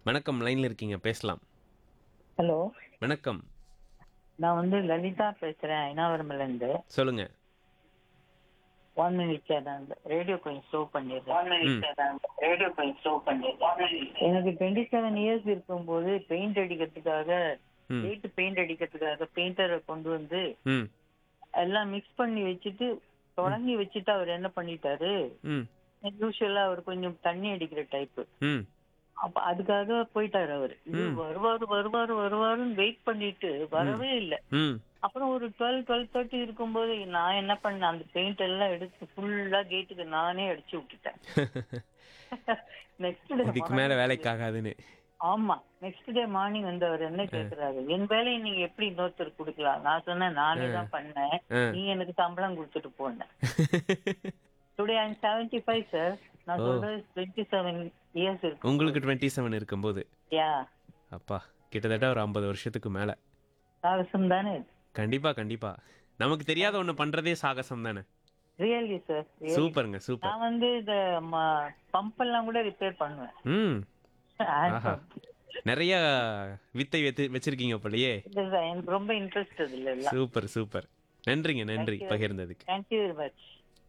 வணக்கம் லைன்ல இருக்கீங்க பேசலாம் ஹலோ வணக்கம் நான் வந்து லலிதா பேசுறேன் ஐநாவரம்ல இருந்து சொல்லுங்க ஒன் மினிட் சார் ரேடியோ கொஞ்சம் ஸ்லோ பண்ணிடுறேன் ரேடியோ கொஞ்சம் ஸ்லோ பண்ணிடுறேன் எனக்கு டுவெண்ட்டி செவன் இயர்ஸ் இருக்கும்போது பெயிண்ட் அடிக்கிறதுக்காக ம் வீட்டு பெயிண்ட் அடிக்கிறதுக்காக பெயிண்டரை கொண்டு வந்து ம் எல்லாம் மிக்ஸ் பண்ணி வச்சுட்டு தொடங்கி வச்சுட்டு அவர் என்ன பண்ணிட்டாரு ம் யூஸ்வலா அவர் கொஞ்சம் தண்ணி அடிக்கிற டைப் ம் அப்ப அதுக்காக போயிட்டாரு அவரு இது வருவாரு வருவாரு வருவாருன்னு வெயிட் பண்ணிட்டு வரவே இல்லை ம் அப்புறம் ஒரு டுவெல் டுவெல் தேர்ட்டி இருக்கும்போது நான் என்ன பண்ணேன் அந்த பெயிண்ட் எல்லாம் எடுத்து ஃபுல்லா கேட்டுக்கு நானே அடிச்சு விட்டுட்டேன் நெக்ஸ்ட் டே இதுக்கு மேல வேலைக்கு ஆகாதுன்னு ஆமா நெக்ஸ்ட் டே மார்னிங் வந்து அவர் என்ன கேக்குறாரு என் வேலையை நீங்க எப்படி இன்னொருத்தர் கொடுக்கலாம் நான் சொன்னேன் நானே தான் பண்ணேன் ஆ. நீ எனக்கு சம்பளம் கொடுத்துட்டு போனேன் today I'm seventy five sir நான் சொல்றது டுவெண்ட்டி செவன் இயர்ஸ் இருக்கு உங்களுக்கு டுவெண்ட்டி செவன் இருக்கும்போது யா அப்பா கிட்டத்தட்ட ஒரு ஐம்பது வருஷத்துக்கு மேல சாகசம் தானே கண்டிப்பா கண்டிப்பா நமக்கு தெரியாத ஒண்ணு பண்றதே சாகசம் தானே ரியலி சார் சூப்பருங்க சூப்பர் நான் வந்து இந்த பம்ப் எல்லாம் கூட ரிப்பேர் பண்ணுவேன் ம் ஆஹா நிறைய வித்தை வெத்து வச்சிருக்கீங்க போலயே இல்ல, எனக்கு ரொம்ப இன்ட்ரெஸ்ட் இதுல எல்லாம் சூப்பர் சூப்பர் நன்றிங்க நன்றி பகிர்ந்ததுக்கு தேங்க்யூ வெரி மச்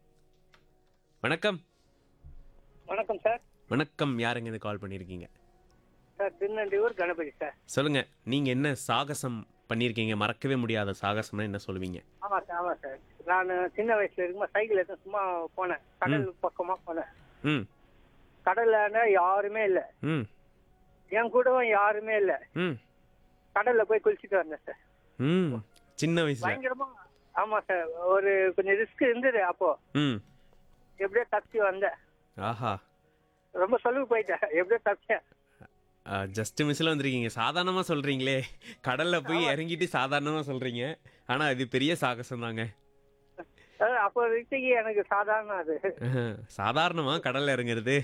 வணக்கம் வணக்கம் சார் வணக்கம் யாருங்க இது கால் பண்ணியிருக்கீங்க சார் திருநெல்வேலூர் கணபதி சார் சொல்லுங்க நீங்க என்ன சாகசம் பண்ணியிருக்கீங்க மறக்கவே முடியாத சாகசம்னா என்ன சொல்லுவீங்க ஆமா சார் ஆமா சார் நான் சின்ன வயசுல இருக்கும்போது சைக்கிள் எடுத்து சும்மா போனேன் கடல் பக்கமா போனேன் ம் கடல்ல யாருமே இல்ல ம் என் கூடவும் யாருமே இல்ல ம் கடல்ல போய் குளிச்சுட்டு வந்தேன் சார் ம் சின்ன வயசுல பயங்கரமா ஆமா சார் ஒரு கொஞ்சம் ரிஸ்க் இருந்தது அப்போ ம் எப்படியோ தப்பிச்சு வந்தேன் ஆஹா ரொம்ப சொல்லுக்கு போயிட்டேன் எப்படியோ தப்பிச்சேன் ஜஸ்ட் மிஸ்ல வந்திருக்கீங்க சாதாரணமா சொல்றீங்களே கடல்ல போய் இறங்கிட்டு சாதாரணமா சொல்றீங்க ஆனா இது பெரிய சாகசம் தாங்க அஹ் அப்போ வரைக்கும் எனக்கு சாதாரண அது சாதாரணமா கடல்ல இறங்குறது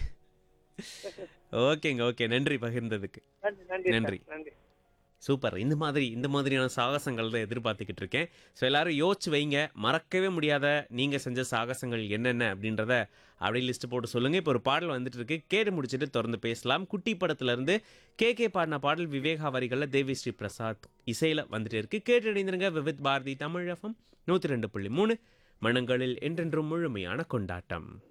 ஓகேங்க ஓகே நன்றி பகிர்ந்ததுக்கு நன்றி நன்றி நன்றி. சார், நன்றி சூப்பர் இந்த மாதிரி இந்த மாதிரியான சாகசங்கள் தான் எதிர்பார்த்துக்கிட்டு இருக்கேன் ஸோ எல்லாரும் யோசிச்சு வைங்க மறக்கவே முடியாத நீங்கள் செஞ்ச சாகசங்கள் என்னென்ன அப்படின்றத அப்படியே லிஸ்ட் போட்டு சொல்லுங்கள் இப்போ ஒரு பாடல் வந்துட்டு இருக்கு கேட்டு முடிச்சுட்டு தொடர்ந்து பேசலாம் குட்டி படத்துல இருந்து கே கே பாடின பாடல் விவேகா வரிகளில் தேவி ஸ்ரீ பிரசாத் இசையில் வந்துட்டு இருக்கு கேட்டு இணைந்திருங்க விவித் பாரதி தமிழ் எஃப்எம் நூற்றி ரெண்டு புள்ளி மூணு மனங்களில் என்றென்றும் முழுமையான கொண்டாட்டம்